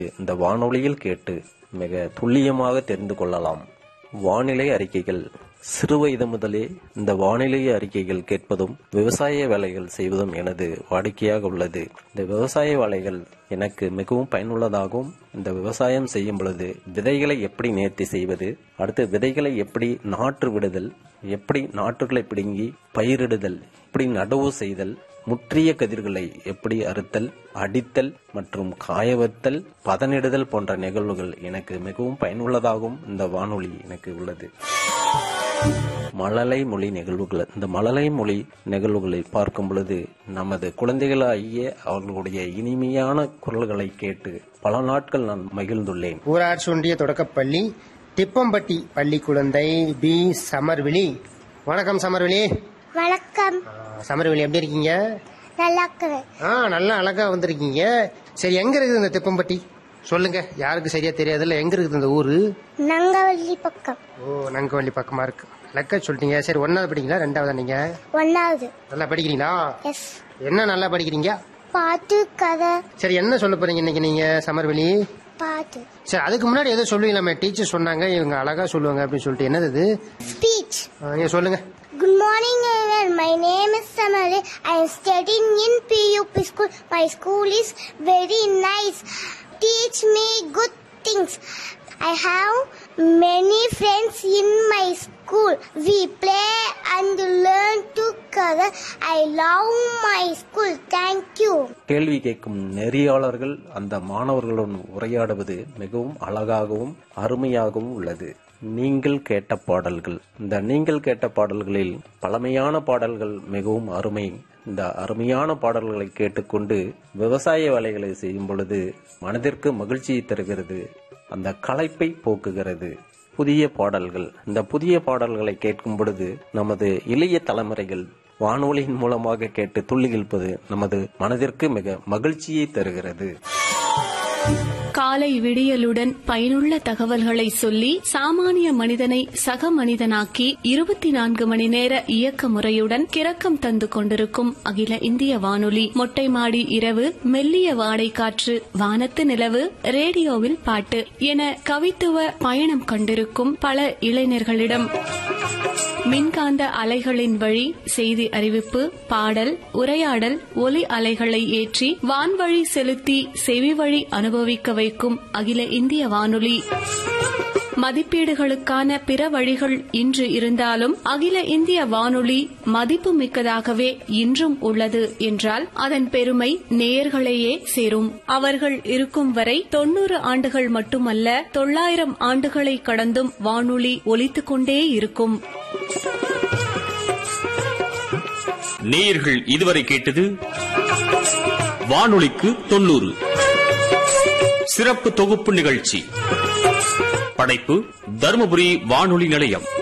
இந்த வானொலியில் கேட்டு மிக துல்லியமாக தெரிந்து கொள்ளலாம் வானிலை அறிக்கைகள் சிறுவயது முதலே இந்த வானிலை அறிக்கைகள் கேட்பதும் விவசாய வேலைகள் செய்வதும் எனது வாடிக்கையாக உள்ளது இந்த விவசாய வேலைகள் எனக்கு மிகவும் பயனுள்ளதாகவும் இந்த விவசாயம் செய்யும் பொழுது விதைகளை எப்படி நேர்த்தி செய்வது அடுத்து விதைகளை எப்படி நாற்று விடுதல் எப்படி நாற்றுகளை பிடுங்கி பயிரிடுதல் எப்படி நடவு செய்தல் முற்றிய கதிர்களை எப்படி அறுத்தல் அடித்தல் மற்றும் காயவத்தல் பதனிடுதல் போன்ற நிகழ்வுகள் எனக்கு மிகவும் பயனுள்ளதாகவும் இந்த வானொலி எனக்கு உள்ளது மழலை மொழி நிகழ்வுகள் இந்த மழலை மொழி நிகழ்வுகளை பார்க்கும் பொழுது நமது குழந்தைகளாகிய அவர்களுடைய இனிமையான குரல்களை கேட்டு பல நாட்கள் நான் மகிழ்ந்துள்ளேன் ஊராட்சி ஒன்றிய தொடக்கப்பள்ளி திப்பம்பட்டி பள்ளி குழந்தை பி சமர்விழி வணக்கம் சமர்விழி வணக்கம் ஆ, சமர்விழி எப்படி இருக்கீங்க நல்லா இருக்கிறேன் ஆ நல்லா அழகா வந்திருக்கீங்க சரி எங்க இருக்குது இந்த திப்பம்பட்டி சொல்லுங்க யாருக்கு சரியா தெரியாதுல்ல எங்க இருக்குது இந்த ஊரு நங்கவள்ளி பக்கம் ஓ நங்கவள்ளி பக்கமா இருக்கு லக்க சொல்லிட்டீங்க சரி ஒன்னாவது படிக்கிறீங்களா ரெண்டாவது நீங்க ஒன்னாவது நல்லா படிக்கிறீங்களா எஸ் என்ன நல்லா படிக்கிறீங்க பாட்டு கதை சரி என்ன சொல்ல போறீங்க இன்னைக்கு நீங்க சமர்வெளி பாட்டு சரி அதுக்கு முன்னாடி ஏதோ சொல்லுவீங்களாமே டீச்சர் சொன்னாங்க இவங்க அழகா சொல்லுவாங்க அப்படின்னு சொல்லிட்டு என்னது இது ஸ்பீச் ஆ, நீங்க சொல்லுங்க Good morning everyone. My name is Samali. I am studying in PUP school. My school is very nice. Teach me good things. I have many friends in my school. We play and learn together. I love my school. Thank you. கேள்வி கேட்கும் நெறியாளர்கள் அந்த மாணவர்களுடன் உரையாடுவது மிகவும் அழகாகவும் அருமையாகவும் உள்ளது நீங்கள் கேட்ட பாடல்கள் இந்த நீங்கள் கேட்ட பாடல்களில் பழமையான பாடல்கள் மிகவும் அருமை இந்த அருமையான பாடல்களை கேட்டுக்கொண்டு விவசாய வேலைகளை செய்யும் பொழுது மனதிற்கு மகிழ்ச்சியை தருகிறது அந்த களைப்பை போக்குகிறது புதிய பாடல்கள் இந்த புதிய பாடல்களை கேட்கும் பொழுது நமது இளைய தலைமுறைகள் வானொலியின் மூலமாக கேட்டு துள்ளி இழுப்பது நமது மனதிற்கு மிக மகிழ்ச்சியை தருகிறது காலை விடியலுடன் பயனுள்ள தகவல்களை சொல்லி சாமானிய மனிதனை சக மனிதனாக்கி இருபத்தி நான்கு மணி நேர இயக்க முறையுடன் கிறக்கம் தந்து கொண்டிருக்கும் அகில இந்திய வானொலி மொட்டை மாடி இரவு மெல்லிய வாடை காற்று வானத்து நிலவு ரேடியோவில் பாட்டு என கவித்துவ பயணம் கண்டிருக்கும் பல இளைஞர்களிடம் மின்காந்த அலைகளின் வழி செய்தி அறிவிப்பு பாடல் உரையாடல் ஒலி அலைகளை ஏற்றி வான்வழி செலுத்தி செவி வழி அனுபவிக்க வைக்கும் அகில இந்திய வானொலி மதிப்பீடுகளுக்கான பிற வழிகள் இன்று இருந்தாலும் அகில இந்திய வானொலி மதிப்பு மிக்கதாகவே இன்றும் உள்ளது என்றால் அதன் பெருமை நேயர்களையே சேரும் அவர்கள் இருக்கும் வரை தொன்னூறு ஆண்டுகள் மட்டுமல்ல தொள்ளாயிரம் ஆண்டுகளை கடந்தும் வானொலி ஒலித்துக் கொண்டே இருக்கும் நேயர்கள் இதுவரை கேட்டது வானொலிக்கு தொண்ணூறு சிறப்பு தொகுப்பு நிகழ்ச்சி படைப்பு தருமபுரி வானொலி நிலையம்